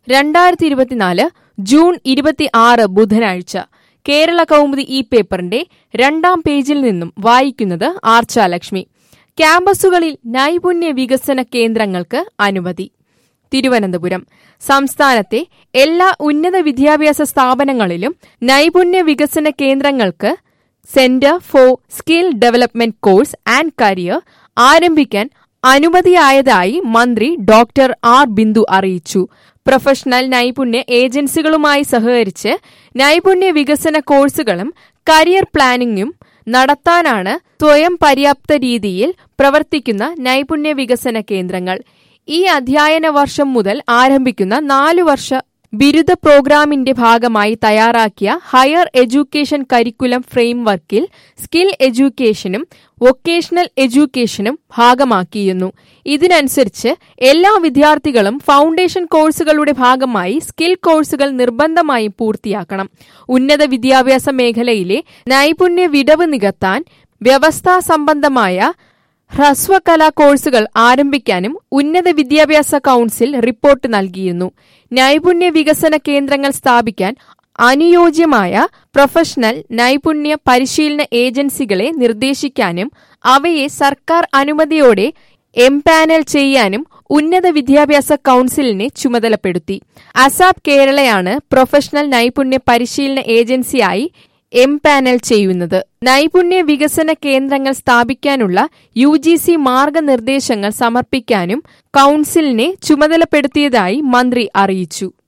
രണ്ടായിരത്തി ഇരുപത്തിനാല് ജൂൺ ഇരുപത്തി ആറ് ബുധനാഴ്ച കേരള കൗമുദി ഈ പേപ്പറിന്റെ രണ്ടാം പേജിൽ നിന്നും വായിക്കുന്നത് ആർച്ചാലക്ഷ്മി ക്യാമ്പസുകളിൽ നൈപുണ്യ വികസന കേന്ദ്രങ്ങൾക്ക് അനുമതി തിരുവനന്തപുരം സംസ്ഥാനത്തെ എല്ലാ ഉന്നത വിദ്യാഭ്യാസ സ്ഥാപനങ്ങളിലും നൈപുണ്യ വികസന കേന്ദ്രങ്ങൾക്ക് centre for skill development course and career ആരംഭിക്കാൻ അനുമതിയായതായി മന്ത്രി ഡോക്ടർ ആർ ബിന്ദു അറിയിച്ചു പ്രൊഫഷണൽ നൈപുണ്യ ഏജൻസികളുമായി സഹകരിച്ച് നൈപുണ്യ വികസന കോഴ്സുകളും കരിയർ പ്ലാനിംഗും നടത്താനാണ് സ്വയം പര്യാപ്ത രീതിയിൽ പ്രവർത്തിക്കുന്ന നൈപുണ്യ വികസന കേന്ദ്രങ്ങൾ ഈ അധ്യയന വർഷം മുതൽ ആരംഭിക്കുന്ന നാലു വർഷ ബിരുദ പ്രോഗ്രാമിന്റെ ഭാഗമായി തയ്യാറാക്കിയ ഹയർ എഡ്യൂക്കേഷൻ കരിക്കുലം ഫ്രെയിംവർക്കിൽ സ്കിൽ എഡ്യൂക്കേഷനും വൊക്കേഷണൽ എഡ്യൂക്കേഷനും ഭാഗമാക്കിയിരുന്നു ഇതിനനുസരിച്ച് എല്ലാ വിദ്യാർത്ഥികളും ഫൗണ്ടേഷൻ കോഴ്സുകളുടെ ഭാഗമായി സ്കിൽ കോഴ്സുകൾ നിർബന്ധമായും പൂർത്തിയാക്കണം ഉന്നത വിദ്യാഭ്യാസ മേഖലയിലെ നൈപുണ്യ വിടവ് നികത്താൻ വ്യവസ്ഥാ സംബന്ധമായ ഹ്രസ്വകലാ കോഴ്സുകൾ ആരംഭിക്കാനും ഉന്നത വിദ്യാഭ്യാസ കൗൺസിൽ റിപ്പോർട്ട് നൽകിയിരുന്നു നൈപുണ്യ വികസന കേന്ദ്രങ്ങൾ സ്ഥാപിക്കാൻ അനുയോജ്യമായ പ്രൊഫഷണൽ നൈപുണ്യ പരിശീലന ഏജൻസികളെ നിർദ്ദേശിക്കാനും അവയെ സർക്കാർ അനുമതിയോടെ എംപാനൽ ചെയ്യാനും ഉന്നത വിദ്യാഭ്യാസ കൗൺസിലിനെ ചുമതലപ്പെടുത്തി അസാപ് കേരളയാണ് പ്രൊഫഷണൽ നൈപുണ്യ പരിശീലന ഏജൻസിയായി എം പാനൽ ചെയ്യുന്നത് നൈപുണ്യ വികസന കേന്ദ്രങ്ങൾ സ്ഥാപിക്കാനുള്ള യു ജി സി മാർഗനിർദ്ദേശങ്ങൾ സമർപ്പിക്കാനും കൗൺസിലിനെ ചുമതലപ്പെടുത്തിയതായി മന്ത്രി അറിയിച്ചു